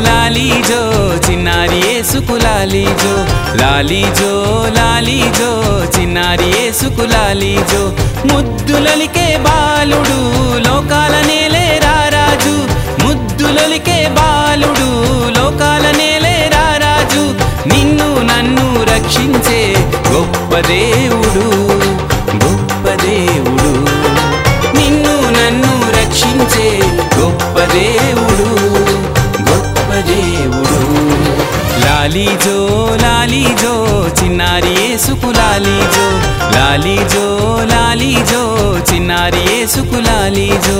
లాలీజో చిన్నారి ఏసుకు లాలీజో లాలీజో లాలీజో చిన్నారి ఏసుకు లాలీజో ముద్దులలికే బాలుడు లోకాల నేలే రారాజు ముద్దులలికే బాలుడు లోకాల నేలే రారాజు నిన్ను నన్ను రక్షించే గొప్ప దేవుడు గొప్ప దేవుడు నిన్ను నన్ను రక్షించే గొప్ప దేవుడు గొప్ప దేవుడు లాలీజో లాలీజో చిన్నారి ఏసుకు లాలీజో లాలీజో లాలీజో చిన్నారి ఏసుకు లాలీజో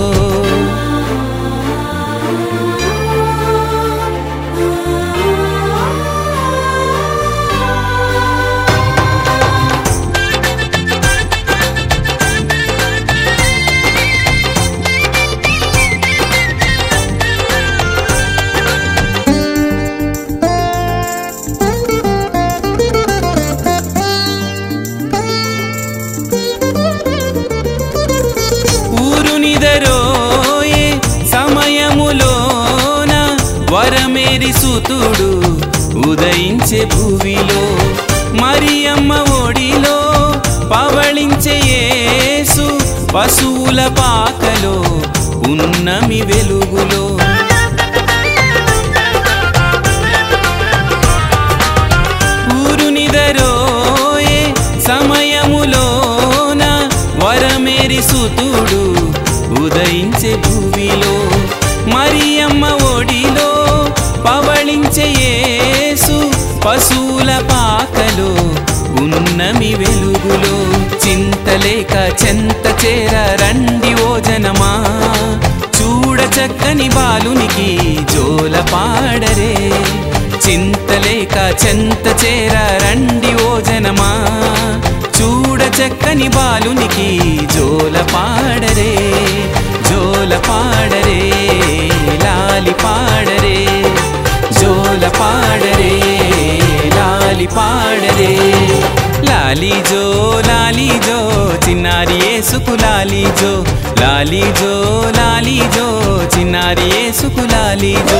ఊరు నిదరోయే సమయములోన వరమేరి సుతుడు ఉదయించే భూవిలో మరియమ్మ ఒడిలో పవళించే యేసు పశువుల పాకలో ఉన్నమి వెలుగులో ఊరు నిదరోయే సమయములోన వరమేరి సుతుడు ఉదయించే భూమిలో మరియమ్మ ఒడిలో పవళించే యేసు పశువుల పాకలో ఉన్నమి వెలుగులో చింతలేక చెంత చేర రండి ఓ జనమా చూడ చక్కని బాలునికి జోల పాడరే చింతలేక చెంత చేర రండి ఓ జనమా చూడ చక్కని బాలునికి జోల పాడరే జోల పాడరే లాలి పాడరే జోల పాడరే లాలి పాడరే లాలీజో లాలీజో చిన్నారి ఏసుకు లాలీజో లాలీజో లాలీజో చిన్నారి ఏసుకు లాలీజో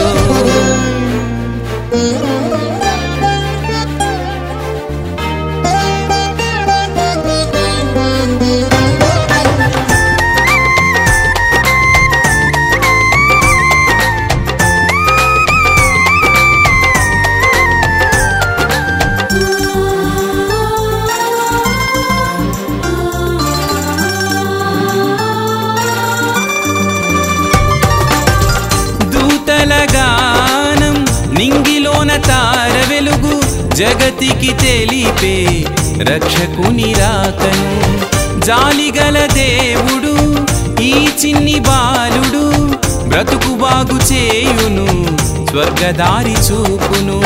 దూతల గానం నింగిలోన తార వెలుగు జగతికి తెలిపే రక్షకుని రాకను జాలిగల దేవుడు ఈ చిన్ని బాలుడు బ్రతుకు బాగు చేయును స్వర్గదారి చూపును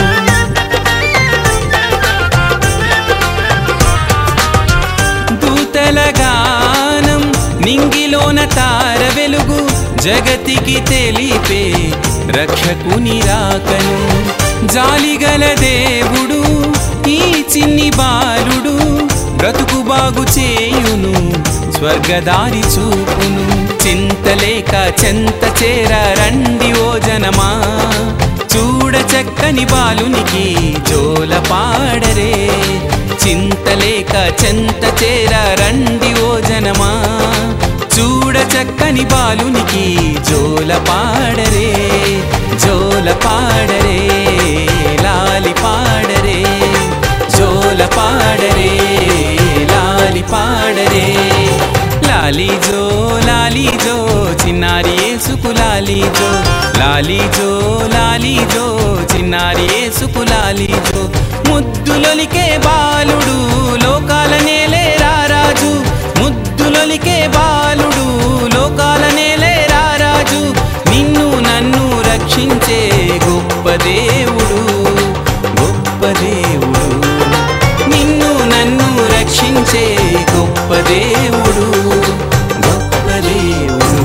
దూతల గానం నింగిలోన తార వెలుగు జగతికి తెలిపే రక్షకుని రాకను జాలిగల దేవుడు ఈ చిన్ని బాలుడు బ్రతుకు బాగు చేయును స్వర్గదారి చూపును చింతలేక చెంత చేర రండి ఓ జనమా చూడ చక్కని బాలునికి జోల పాడరే చింతలేక చెంత చేర రండి ఓ జనమా చూడ చక్కని బాలునికి జోల పాడరే జోల పాడరే లాలి పాడరే జోల పాడరే లాలి పాడరే లాలీజో లాలీజో చిన్నారి ఏసుకు లాలీజో లాలీజో లాలీజో చిన్నారి ఏసుకు లాలీజో ముద్దులొలికే బాలుడు లోకాల నేలే రారాజు ముద్దులొలికే బాలుడు లోకాల నేలే రారాజు నిన్ను నన్ను రక్షించే గొప్ప దేవుడు గొప్ప దేవుడు నిన్ను నన్ను రక్షించే గొప్ప దేవుడు గొప్ప దేవుడు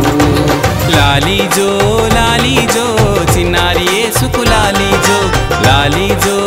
లాలీజో లాలీజో చిన్నారి ఏసుకు లాలీజో లాలీజో